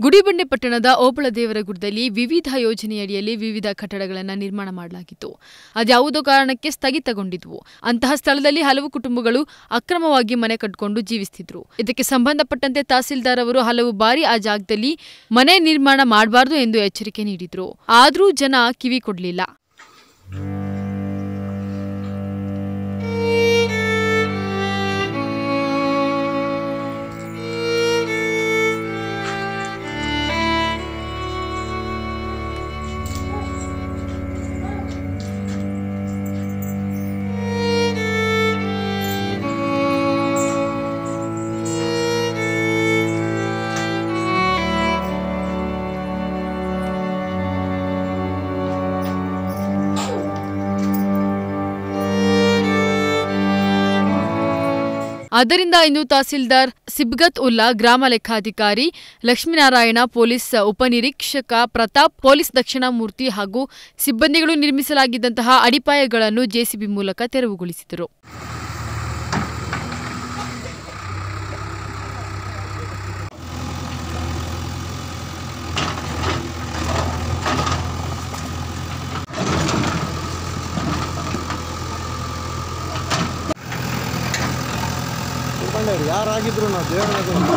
ಗುಡಿಬಂಡೆ ಪಟ್ಟಣದ ಓಬಳದೇವರ ಗುಡ್ಡದಲ್ಲಿ ವಿವಿಧ ಯೋಜನೆಯಡಿಯಲ್ಲಿ ವಿವಿಧ ಕಟ್ಟಡಗಳನ್ನು ನಿರ್ಮಾಣ ಮಾಡಲಾಗಿತ್ತು ಅದ್ಯಾವುದೋ ಕಾರಣಕ್ಕೆ ಸ್ಥಗಿತಗೊಂಡಿದ್ವು ಅಂತಹ ಸ್ಥಳದಲ್ಲಿ ಹಲವು ಕುಟುಂಬಗಳು ಅಕ್ರಮವಾಗಿ ಮನೆ ಕಟ್ಟಿಕೊಂಡು ಜೀವಿಸ್ತಿದ್ರು ಇದಕ್ಕೆ ಸಂಬಂಧಪಟ್ಟಂತೆ ತಹಸೀಲ್ದಾರ್ ಅವರು ಹಲವು ಬಾರಿ ಆ ಜಾಗದಲ್ಲಿ ಮನೆ ನಿರ್ಮಾಣ ಮಾಡಬಾರದು ಎಂದು ಎಚ್ಚರಿಕೆ ನೀಡಿದ್ರು ಆದರೂ ಜನ ಕಿವಿ ಕೊಡಲಿಲ್ಲ ಆದ್ದರಿಂದ ಇಂದು ತಹಸೀಲ್ದಾರ್ ಸಿಬ್ಗತ್ ಉಲ್ಲಾ ಗ್ರಾಮ ಲೆಕ್ಕಾಧಿಕಾರಿ ಲಕ್ಷ್ಮೀನಾರಾಯಣ ಪೊಲೀಸ್ ಉಪನಿರೀಕ್ಷಕ ಪ್ರತಾಪ್ ಪೊಲೀಸ್ ದಕ್ಷಿಣಾಮೂರ್ತಿ ಹಾಗೂ ಸಿಬ್ಬಂದಿಗಳು ನಿರ್ಮಿಸಲಾಗಿದ್ದಂತಹ ಅಡಿಪಾಯಗಳನ್ನು ಜೆಸಿಬಿ ಮೂಲಕ ತೆರವುಗೊಳಿಸಿದರು ತಿಳ್ಕೊಂಡೇರಿ ಯಾರಾಗಿದ್ರು ನಾವು ದೇವರ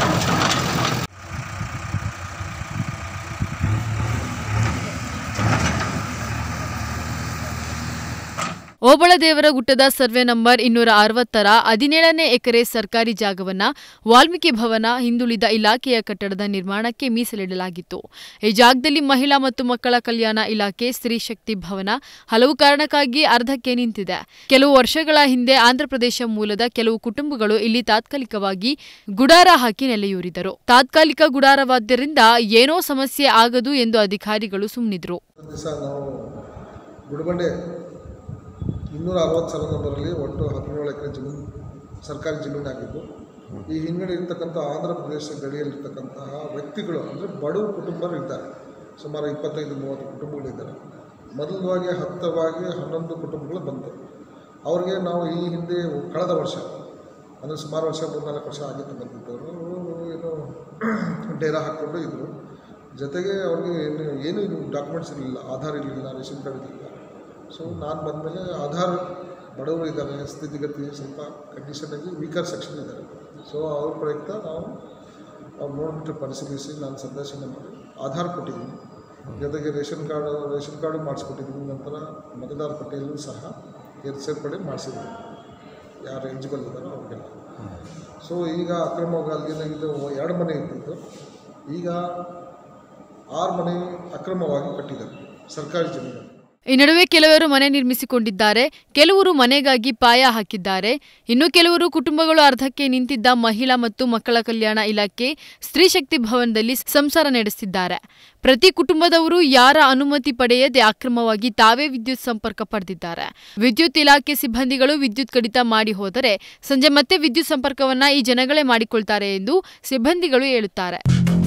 ಓಬಳದೇವರ ಗುಟ್ಟದ ಸರ್ವೆ ನಂಬರ್ ಇನ್ನೂರ ಅರವತ್ತರ ಹದಿನೇಳನೇ ಎಕರೆ ಸರ್ಕಾರಿ ಜಾಗವನ್ನ ವಾಲ್ಮೀಕಿ ಭವನ ಹಿಂದುಳಿದ ಇಲಾಖೆಯ ಕಟ್ಟಡದ ನಿರ್ಮಾಣಕ್ಕೆ ಮೀಸಲಿಡಲಾಗಿತ್ತು ಈ ಜಾಗದಲ್ಲಿ ಮಹಿಳಾ ಮತ್ತು ಮಕ್ಕಳ ಕಲ್ಯಾಣ ಇಲಾಖೆ ಸ್ತ್ರೀ ಶಕ್ತಿ ಭವನ ಹಲವು ಕಾರಣಕ್ಕಾಗಿ ಅರ್ಧಕ್ಕೆ ನಿಂತಿದೆ ಕೆಲವು ವರ್ಷಗಳ ಹಿಂದೆ ಆಂಧ್ರಪ್ರದೇಶ ಮೂಲದ ಕೆಲವು ಕುಟುಂಬಗಳು ಇಲ್ಲಿ ತಾತ್ಕಾಲಿಕವಾಗಿ ಗುಡಾರ ಹಾಕಿ ನೆಲೆಯೂರಿದರು ತಾತ್ಕಾಲಿಕ ಗುಡಾರವಾದ್ದರಿಂದ ಏನೋ ಸಮಸ್ಯೆ ಆಗದು ಎಂದು ಅಧಿಕಾರಿಗಳು ಸುಮ್ಮನಿದ್ರು ದಿವಸ ನಾವು ಗುಡಿಬಂಡೆ ಇನ್ನೂರ ಅರವತ್ತು ಸಾವಿರ ನಂಬರಲ್ಲಿ ಒಟ್ಟು ಹದಿನೇಳು ಎಕರೆ ಜಮೀನು ಸರ್ಕಾರಿ ಜಮೀನಾಗಿದ್ದು ಈ ಹಿಂದ್ಗಡೆ ಇರ್ತಕ್ಕಂಥ ಆಂಧ್ರ ಪ್ರದೇಶ ಗಡಿಯಲ್ಲಿರ್ತಕ್ಕಂತಹ ವ್ಯಕ್ತಿಗಳು ಅಂದರೆ ಬಡವ ಕುಟುಂಬರು ಇದ್ದಾರೆ ಸುಮಾರು ಇಪ್ಪತ್ತೈದು ಮೂವತ್ತು ಕುಟುಂಬಗಳಿದ್ದಾರೆ ಮೊದಲವಾಗಿ ಹತ್ತವಾಗಿ ಹನ್ನೊಂದು ಕುಟುಂಬಗಳು ಬಂತು ಅವ್ರಿಗೆ ನಾವು ಈ ಹಿಂದೆ ಕಳೆದ ವರ್ಷ ಅಂದರೆ ಸುಮಾರು ವರ್ಷ ಮೂರ್ನಾಲ್ಕು ವರ್ಷ ಆಗಿತ್ತು ಬಂದಿದ್ದವರು ಏನು ಡೇರಾ ಹಾಕ್ಕೊಂಡು ಇದ್ದರು ಜೊತೆಗೆ ಅವ್ರಿಗೆ ಏನು ಏನು ಇದು ಡಾಕ್ಯುಮೆಂಟ್ಸ್ ಇರಲಿಲ್ಲ ಆಧಾರ್ ಇರಲಿಲ್ಲ ರೇಷನ್ ಕಾರ್ಡ್ ಇರಲಿಲ್ಲ ಸೊ ನಾನು ಬಂದಮೇಲೆ ಆಧಾರ್ ಬಡವರು ಇದ್ದಾರೆ ಸ್ಥಿತಿಗತಿ ಸ್ವಲ್ಪ ಕಂಡೀಷನಾಗಿ ವೀಕರ್ ಸೆಕ್ಷನ್ ಇದ್ದಾರೆ ಸೊ ಅವ್ರ ಪ್ರಯುಕ್ತ ನಾವು ಅವ್ರು ನೋಡಿಬಿಟ್ಟು ಪರಿಶೀಲಿಸಿ ನಾನು ಸಂದರ್ಶನ ಮಾಡಿ ಆಧಾರ್ ಕೊಟ್ಟಿದ್ದೀನಿ ಜೊತೆಗೆ ರೇಷನ್ ಕಾರ್ಡು ರೇಷನ್ ಕಾರ್ಡು ಮಾಡಿಸ್ಕೊಟ್ಟಿದ್ದೀನಿ ನಂತರ ಮತದಾರ ಪಟ್ಟಿಯಲ್ಲೂ ಸಹ ಏರ್ ಸೇರ್ಪಡೆ ಮಾಡಿಸಿದ್ದೀನಿ ಯಾರು ಎಲಿಜಿಬಲ್ ಇದ್ದಾರೋ ಅವ್ರಿಗೆಲ್ಲ ಸೊ ಈಗ ಅಕ್ರಮವಾಗಿ ಅಲ್ಲಿನಾಗಿದ್ದು ಎರಡು ಮನೆ ಇದ್ದಿದ್ದು ಈಗ ಆರು ಮನೆ ಅಕ್ರಮವಾಗಿ ಕಟ್ಟಿದ್ದಾರೆ ಸರ್ಕಾರಿ ಜಮೀನು ಈ ನಡುವೆ ಕೆಲವರು ಮನೆ ನಿರ್ಮಿಸಿಕೊಂಡಿದ್ದಾರೆ ಕೆಲವರು ಮನೆಗಾಗಿ ಪಾಯ ಹಾಕಿದ್ದಾರೆ ಇನ್ನು ಕೆಲವರು ಕುಟುಂಬಗಳು ಅರ್ಧಕ್ಕೆ ನಿಂತಿದ್ದ ಮಹಿಳಾ ಮತ್ತು ಮಕ್ಕಳ ಕಲ್ಯಾಣ ಇಲಾಖೆ ಸ್ತ್ರೀ ಶಕ್ತಿ ಭವನದಲ್ಲಿ ಸಂಸಾರ ನಡೆಸುತ್ತಿದ್ದಾರೆ ಪ್ರತಿ ಕುಟುಂಬದವರು ಯಾರ ಅನುಮತಿ ಪಡೆಯದೆ ಅಕ್ರಮವಾಗಿ ತಾವೇ ವಿದ್ಯುತ್ ಸಂಪರ್ಕ ಪಡೆದಿದ್ದಾರೆ ವಿದ್ಯುತ್ ಇಲಾಖೆ ಸಿಬ್ಬಂದಿಗಳು ವಿದ್ಯುತ್ ಕಡಿತ ಮಾಡಿ ಹೋದರೆ ಸಂಜೆ ಮತ್ತೆ ವಿದ್ಯುತ್ ಸಂಪರ್ಕವನ್ನ ಈ ಜನಗಳೇ ಮಾಡಿಕೊಳ್ತಾರೆ ಎಂದು ಸಿಬ್ಬಂದಿಗಳು ಹೇಳುತ್ತಾರೆ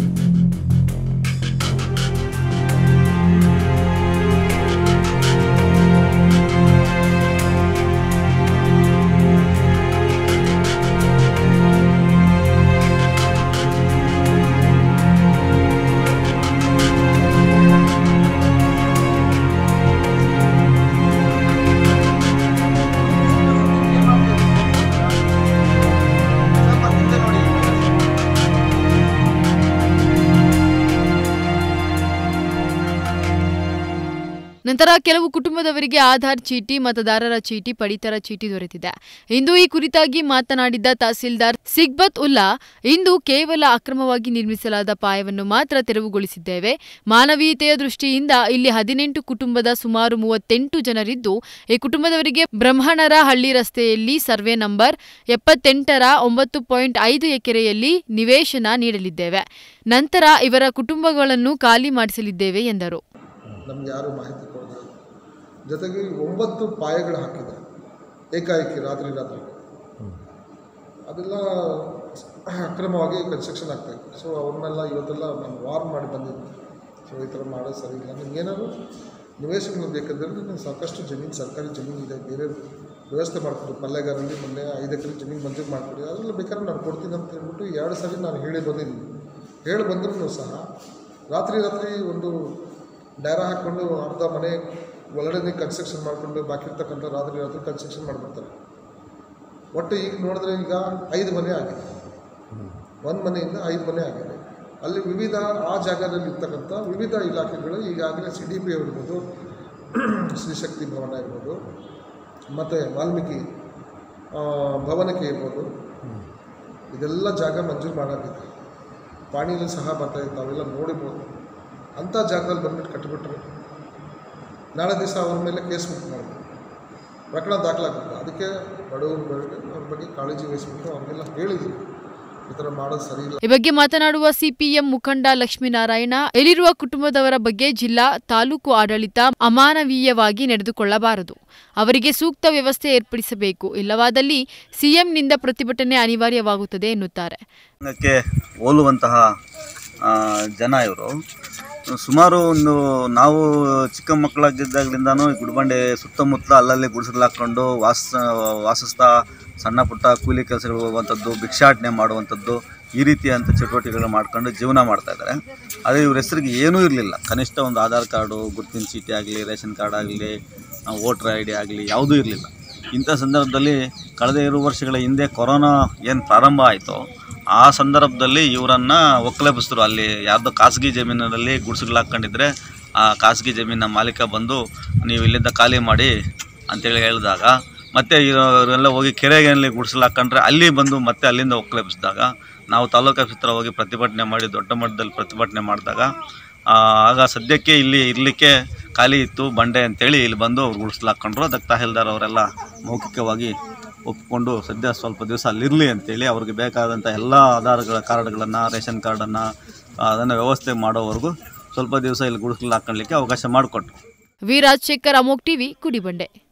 ನಂತರ ಕೆಲವು ಕುಟುಂಬದವರಿಗೆ ಆಧಾರ್ ಚೀಟಿ ಮತದಾರರ ಚೀಟಿ ಪಡಿತರ ಚೀಟಿ ದೊರೆತಿದೆ ಇಂದು ಈ ಕುರಿತಾಗಿ ಮಾತನಾಡಿದ್ದ ತಹಸೀಲ್ದಾರ್ ಸಿಗ್ಬತ್ ಉಲ್ಲಾ ಇಂದು ಕೇವಲ ಅಕ್ರಮವಾಗಿ ನಿರ್ಮಿಸಲಾದ ಪಾಯವನ್ನು ಮಾತ್ರ ತೆರವುಗೊಳಿಸಿದ್ದೇವೆ ಮಾನವೀಯತೆಯ ದೃಷ್ಟಿಯಿಂದ ಇಲ್ಲಿ ಹದಿನೆಂಟು ಕುಟುಂಬದ ಸುಮಾರು ಮೂವತ್ತೆಂಟು ಜನರಿದ್ದು ಈ ಕುಟುಂಬದವರಿಗೆ ಬ್ರಹ್ಮಣರ ಹಳ್ಳಿ ರಸ್ತೆಯಲ್ಲಿ ಸರ್ವೆ ನಂಬರ್ ಎಪ್ಪತ್ತೆಂಟರ ಒಂಬತ್ತು ಪಾಯಿಂಟ್ ಐದು ಎಕರೆಯಲ್ಲಿ ನಿವೇಶನ ನೀಡಲಿದ್ದೇವೆ ನಂತರ ಇವರ ಕುಟುಂಬಗಳನ್ನು ಖಾಲಿ ಮಾಡಿಸಲಿದ್ದೇವೆ ಎಂದರು ನಮ್ಗೆ ಯಾರು ಮಾಹಿತಿ ಕೊಡೋದು ಜೊತೆಗೆ ಒಂಬತ್ತು ಪಾಯಗಳು ಹಾಕಿದ್ದಾರೆ ಏಕಾಏಕಿ ರಾತ್ರಿ ರಾತ್ರಿ ಅದೆಲ್ಲ ಅಕ್ರಮವಾಗಿ ಕನ್ಸ್ಟ್ರಕ್ಷನ್ ಆಗ್ತಾಯಿತ್ತು ಸೊ ಅವ್ರನ್ನೆಲ್ಲ ಇವತ್ತೆಲ್ಲ ನಾನು ವಾರ್ನ್ ಮಾಡಿ ಬಂದಿದ್ದೆ ಸೊ ಈ ಥರ ಮಾಡೋದು ಸರಿ ಇಲ್ಲ ನಿಮ್ಗೆ ಏನಾದ್ರು ನಿವೇಶನ ಬೇಕಂದ್ರೆ ನೀವು ಸಾಕಷ್ಟು ಜಮೀನು ಸರ್ಕಾರಿ ಜಮೀನು ಇದೆ ಬೇರೆ ವ್ಯವಸ್ಥೆ ಮಾಡಿಕೊಡಿ ಪಲ್ಲೆಗಾರಲ್ಲಿ ಮೊನ್ನೆ ಐದು ಎಕರೆ ಜಮೀನು ಮಂಜೂರು ಮಾಡಿಕೊಡಿ ಅದೆಲ್ಲ ಬೇಕಾದ್ರೆ ನಾನು ಕೊಡ್ತೀನಿ ಅಂತ ಹೇಳ್ಬಿಟ್ಟು ಎರಡು ಸರಿ ನಾನು ಹೇಳಿ ಬಂದಿದ್ದೀನಿ ಹೇಳಿ ಬಂದ್ರೂ ಸಹ ರಾತ್ರಿ ರಾತ್ರಿ ಒಂದು ಡೈರ ಹಾಕ್ಕೊಂಡು ಅರ್ಧ ಮನೆ ಒಳಗಡೆ ಕನ್ಸ್ಟ್ರಕ್ಷನ್ ಮಾಡಿಕೊಂಡು ಬಾಕಿ ಇರ್ತಕ್ಕಂಥ ರಾತ್ರಿ ರಾತ್ರಿ ಕನ್ಸ್ಟ್ರಕ್ಷನ್ ಮಾಡಿಬಿಡ್ತಾರೆ ಒಟ್ಟು ಈಗ ನೋಡಿದ್ರೆ ಈಗ ಐದು ಮನೆ ಆಗಿದೆ ಒಂದು ಮನೆಯಿಂದ ಐದು ಮನೆ ಆಗಿದೆ ಅಲ್ಲಿ ವಿವಿಧ ಆ ಜಾಗದಲ್ಲಿ ಇರ್ತಕ್ಕಂಥ ವಿವಿಧ ಇಲಾಖೆಗಳು ಈಗಾಗಲೇ ಸಿ ಡಿ ಪಿ ಇರ್ಬೋದು ಶ್ರೀಶಕ್ತಿ ಭವನ ಇರ್ಬೋದು ಮತ್ತು ವಾಲ್ಮೀಕಿ ಆ, ಭವನಕ್ಕೆ ಇರ್ಬೋದು ಇದೆಲ್ಲ ಜಾಗ ಮಂಜೂರು ಮಾಡಾಗಿದೆ ಪಾಣಿಲಿ ಸಹ ಬರ್ತಾ ಇತ್ತು ತಾವೆಲ್ಲ ನೋಡಿರ್ಬೋದು ಅಂಥ ಜಾಗದಲ್ಲಿ ಬಂದ್ಬಿಟ್ಟು ಕಟ್ಟಿಬಿಟ್ರೆ ನಾಳೆ ದಿವಸ ಅವ್ರ ಮೇಲೆ ಕೇಸ್ ಬುಕ್ ಮಾಡಬೇಕು ಪ್ರಕರಣ ದಾಖಲಾಗಬೇಕು ಅದಕ್ಕೆ ಬಡವರು ಬಗ್ಗೆ ಅವ್ರ ಬಗ್ಗೆ ಕಾಳಜಿ ವಹಿಸ್ಬಿಟ್ಟು ಅವ್ರಿಗೆಲ್ಲ ಹೇಳಿದ್ವಿ ಈ ಥರ ಮಾಡೋದು ಸರಿ ಇಲ್ಲ ಈ ಬಗ್ಗೆ ಮಾತನಾಡುವ ಸಿಪಿಎಂ ಮುಖಂಡ ಲಕ್ಷ್ಮೀನಾರಾಯಣ ಇಲ್ಲಿರುವ ಕುಟುಂಬದವರ ಬಗ್ಗೆ ಜಿಲ್ಲಾ ತಾಲೂಕು ಆಡಳಿತ ಅಮಾನವೀಯವಾಗಿ ನಡೆದುಕೊಳ್ಳಬಾರದು ಅವರಿಗೆ ಸೂಕ್ತ ವ್ಯವಸ್ಥೆ ಏರ್ಪಡಿಸಬೇಕು ಇಲ್ಲವಾದಲ್ಲಿ ಸಿಎಂನಿಂದ ಪ್ರತಿಭಟನೆ ಅನಿವಾರ್ಯವಾಗುತ್ತದೆ ಎನ್ನುತ್ತಾರೆ ಕ್ಕೆ ಹೋಲುವಂತಹ ಆ, ಜನ ಇವರು ಸುಮಾರು ಒಂದು ನಾವು ಚಿಕ್ಕ ಮಕ್ಕಳಾಗಿದ್ದಾಗಲಿಂದನೂ ಈ ಗುಡಿಬಂಡೆ ಸುತ್ತಮುತ್ತ ಅಲ್ಲಲ್ಲಿ ಗುಡಿಸಲು ಹಾಕ್ಕೊಂಡು ವಾಸ ವಾಸಿಸ್ತಾ ಸಣ್ಣ ಪುಟ್ಟ ಕೂಲಿ ಕೆಲಸಗಳು ಹೋಗುವಂಥದ್ದು ಭಿಕ್ಷಾಟನೆ ಮಾಡುವಂಥದ್ದು ಈ ರೀತಿಯಂಥ ಚಟುವಟಿಕೆಗಳು ಮಾಡ್ಕೊಂಡು ಜೀವನ ಮಾಡ್ತಾ ಇದ್ದಾರೆ ಆದರೆ ಇವ್ರ ಹೆಸರಿಗೆ ಏನೂ ಇರಲಿಲ್ಲ ಕನಿಷ್ಠ ಒಂದು ಆಧಾರ್ ಕಾರ್ಡು ಗುರುತಿನ ಚೀಟಿ ಆಗಲಿ ರೇಷನ್ ಕಾರ್ಡ್ ಆಗಲಿ ವೋಟ್ರ್ ಐ ಡಿ ಆಗಲಿ ಯಾವುದೂ ಇರಲಿಲ್ಲ ಇಂಥ ಸಂದರ್ಭದಲ್ಲಿ ಕಳೆದ ಎರಡು ವರ್ಷಗಳ ಹಿಂದೆ ಕೊರೋನಾ ಏನು ಪ್ರಾರಂಭ ಆಯಿತು ಆ ಸಂದರ್ಭದಲ್ಲಿ ಇವರನ್ನು ಒಕ್ಕಲೆಬ್ಬಿಸಿದ್ರು ಅಲ್ಲಿ ಯಾರ್ದೋ ಖಾಸಗಿ ಜಮೀನಿನಲ್ಲಿ ಗುಡಿಸಲು ಹಾಕ್ಕೊಂಡಿದ್ರೆ ಆ ಖಾಸಗಿ ಜಮೀನಿನ ಮಾಲೀಕ ಬಂದು ನೀವು ಇಲ್ಲಿಂದ ಖಾಲಿ ಮಾಡಿ ಅಂತೇಳಿ ಹೇಳಿದಾಗ ಮತ್ತೆ ಇವರೆಲ್ಲ ಹೋಗಿ ಕೆರೆಗೆ ಗುಡಿಸಲು ಹಾಕ್ಕೊಂಡ್ರೆ ಅಲ್ಲಿ ಬಂದು ಮತ್ತೆ ಅಲ್ಲಿಂದ ಒಕ್ಕಲೆಬ್ಬಿಸಿದಾಗ ನಾವು ತಾಲೂಕು ಆಫೀಸ್ ಹತ್ರ ಹೋಗಿ ಪ್ರತಿಭಟನೆ ಮಾಡಿ ದೊಡ್ಡ ಮಟ್ಟದಲ್ಲಿ ಪ್ರತಿಭಟನೆ ಮಾಡಿದಾಗ ಆ, ಆಗ ಸದ್ಯಕ್ಕೆ ಇಲ್ಲಿ ಇರಲಿಕ್ಕೆ ಖಾಲಿ ಇತ್ತು ಬಂಡೆ ಅಂತೇಳಿ ಇಲ್ಲಿ ಬಂದು ಅವ್ರು ಗುಡಿಸ್ಲು ಹಾಕ್ಕೊಂಡ್ರು ಅದಕ್ಕೆ ತಹಸೀಲ್ದಾರ್ ಅವರೆಲ್ಲ ಮೌಖಿಕವಾಗಿ ಒಪ್ಪಿಕೊಂಡು ಸದ್ಯ ಸ್ವಲ್ಪ ದಿವಸ ಅಲ್ಲಿರಲಿ ಅಂತೇಳಿ ಅವ್ರಿಗೆ ಬೇಕಾದಂಥ ಎಲ್ಲ ಆಧಾರಗಳ ಕಾರ್ಡ್ಗಳನ್ನು ರೇಷನ್ ಕಾರ್ಡನ್ನು ಅದನ್ನು ವ್ಯವಸ್ಥೆ ಮಾಡೋವರೆಗೂ ಸ್ವಲ್ಪ ದಿವಸ ಇಲ್ಲಿ ಗುಡಿಸ್ಲು ಹಾಕ್ಕೊಳ್ಳಿಕ್ಕೆ ಅವಕಾಶ ಮಾಡಿಕೊಟ್ರು ವಿ ರಾಜಶೇಖರ್ ಅಮೋಕ್ ಟಿವಿ ಕುಡಿಬಂಡೆ